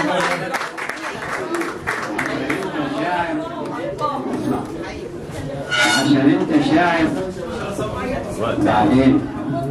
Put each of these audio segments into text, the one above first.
عشان انت شاعر بعدين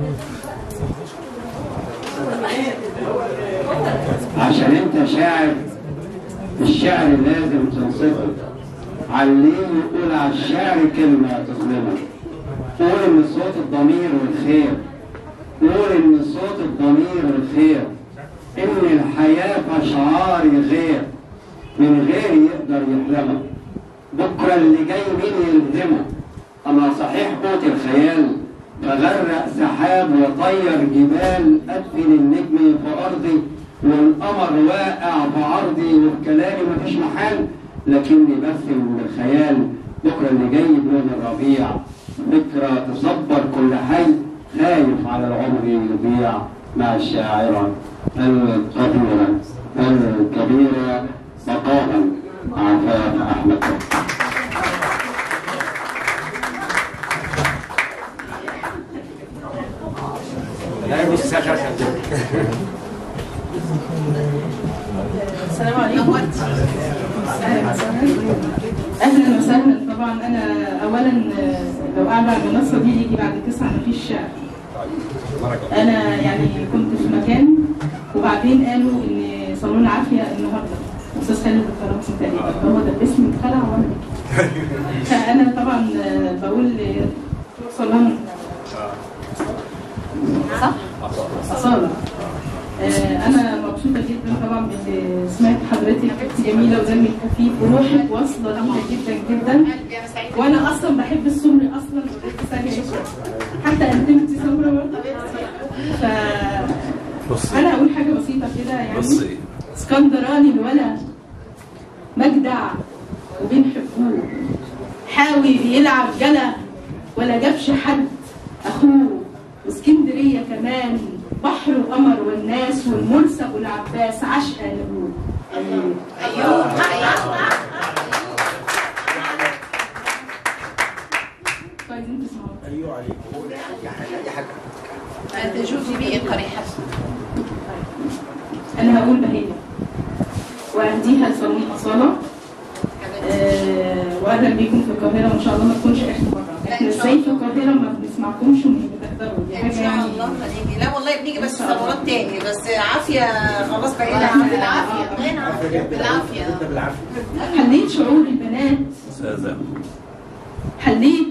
عشان انت شاعر الشعر لازم تنصفه علمه قول على الشعر كلمة تظلمك قول ان صوت الضمير والخير قول ان صوت الضمير والخير ان الحياة اشعار غير من غير يقدر يحلمك بكرة اللي جاي مين يلزمه أنا صحيح قوت الخيال فغرق سحاب وطير جبال أدفن النجم في أرضي والقمر واقع في عرضي وبكلامي مفيش محال لكني برسم بالخيال بكرة اللي جاي بلون الربيع فكرة تصبر كل حي خايف على العمر يضيع مع الشاعرة القديرة الكبيرة مقاما عفاف أحمد السلام عليكم اهلا وسهلا اهلا وسهلا طبعا انا اولا آه، لو قاعده على المنصه دي يجي بعد تسعه مفيش شعر انا يعني كنت في مكان وبعدين قالوا ان صالون عافيه النهارده استاذ خالد الفرنسي تقريبا هو ده اسمي اتخلع وانا فانا طبعا آه، بقول آه، صالون صح؟ أصالة آه، أنا مبسوطة جدا طبعا بإن سمعت حضرتك جميلة ودمك خفيف وروحك واصلة لينا جدا جدا وأنا أصلا بحب السمر أصلا ولسه ثانية حتى أنتمتي سمرة برضه ف أنا أقول حاجة بسيطة كده يعني اسكندراني الولا مجدع وبنحبوه حاول يلعب جلا ولا جابش حد اخوه واسكندريه كمان بحر القمر والناس والمرسى والعباس عشقه لابوه ايوه عايزين تسمعوا أنت جوزي بي قريحة انا هقول بهية واديها لصالون اصاله آه، واهلا بيكم في القاهره وان شاء الله ما تكونش اخر مره لا، احنا إن شاء ازاي في الله. القاهره ما بنسمعكمش ومش بتحضروا دي إن حاجه شاء يعني الله هنيجي لا والله بنيجي بس صلوات تاني بس عافية خلاص بقينا بالعافية بالعافية بالعافية حليت شعور البنات استاذة حليت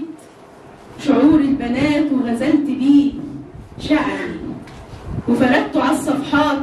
شعور البنات وغزلت بيه شعري وفردته على الصفحات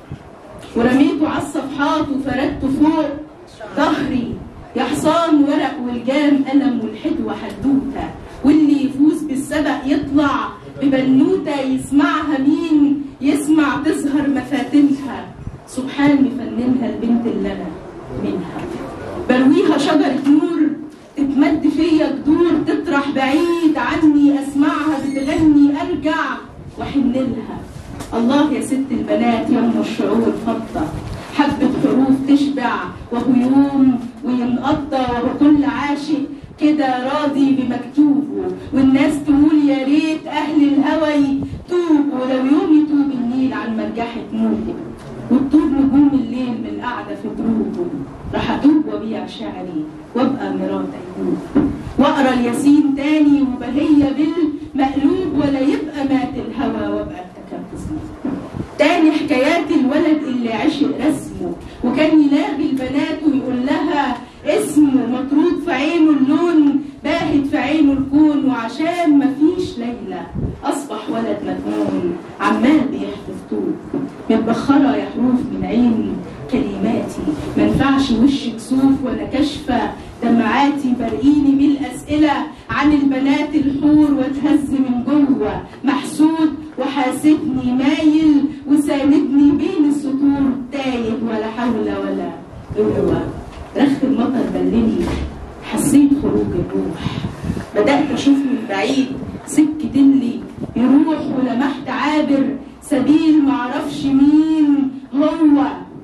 ورميته على الصفحات وفردته فوق ظهري يا حصان ورق والجام قلم والحدوة حدوتة واللي يفوز بالسبق يطلع ببنوتة يسمعها مين يسمع تظهر مفاتنها سبحان مفننها البنت اللي انا منها برويها شجرة نور تتمد فيا جذور تطرح بعيد عني اسمعها بتغني ارجع واحن لها الله يا ست البنات يوم الشعور فضة حبة حروف تشبع وهيوم وينقضى وهو كل عاشق كده راضي بمكتوبه والناس تقول يا ريت اهل الهوى يتوب ولو يوم يتوب النيل عن مرجحة موته وتطوب نجوم الليل من القعدة في دروبه راح اتوب وابيع شعري وابقى مرات ايوب واقرا الياسين تاني وبهية بالمقلوب ولا يبقى مات الهوى وابقى ارتكبت ذنوب تاني حكايات الولد اللي عشق رسمه وكان يلاغي البنات ويقول لها اسمه مطرود في عينه اللون باهت في عينه الكون وعشان مفيش ليلة أصبح ولد مجنون عمال بيحدف طوب متبخرة يا حروف من عين كلماتي منفعش وش كسوف ولا كشفة دمعاتي برقيني بالأسئلة عن البنات الحور واتهز من جوه محسود وحاسبني مايل وساندني بين السطور تايه ولا حول ولا قوة رخ المطر بلني حسيت خروج الروح بدأت أشوف من بعيد سكة اللي يروح ولمحت عابر سبيل معرفش مين هو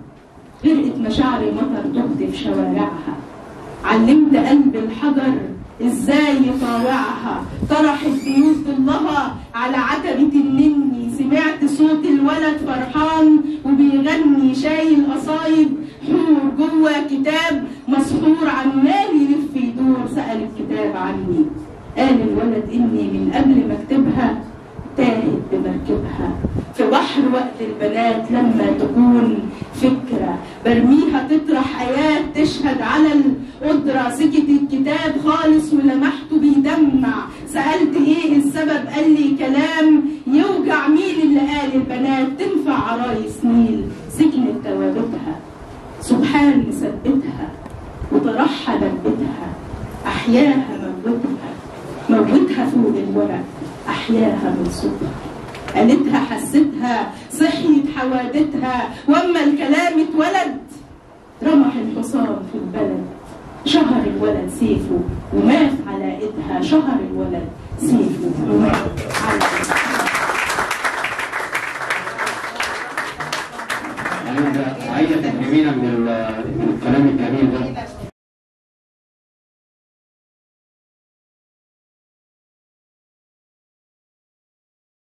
غرقت مشاعر المطر تهدف شوارعها علمت قلب الحجر ازاي يطاوعها طرحت سيوف ظلها على عتبة النني سمعت صوت الولد فرحان وبيغني شايل قصايد جوه كتاب مسحور عمال يلف يدور سأل الكتاب عني قال الولد إني من قبل ما أكتبها تاهت بمركبها في بحر وقت البنات لما تكون فكرة برميها تطرح آيات تشهد على القدرة سكت الكتاب خالص ولمحته بيدمع سألت إيه السبب قال لي كلام يوجع مين اللي قال البنات تنفع عرايس نيل سكنت توابتها سبحان مثبتها وطرحها لبتها أحياها موتها موتها فوق الورق أحياها من صوتها قالتها حستها صحيت حوادتها واما الكلام اتولد رمح الحصان في البلد شهر الولد سيفه ومات على ايدها شهر الولد سيفه ومات على ايدها يعني ده عايزة تفهمينا من ال- من الكلام الجميل ده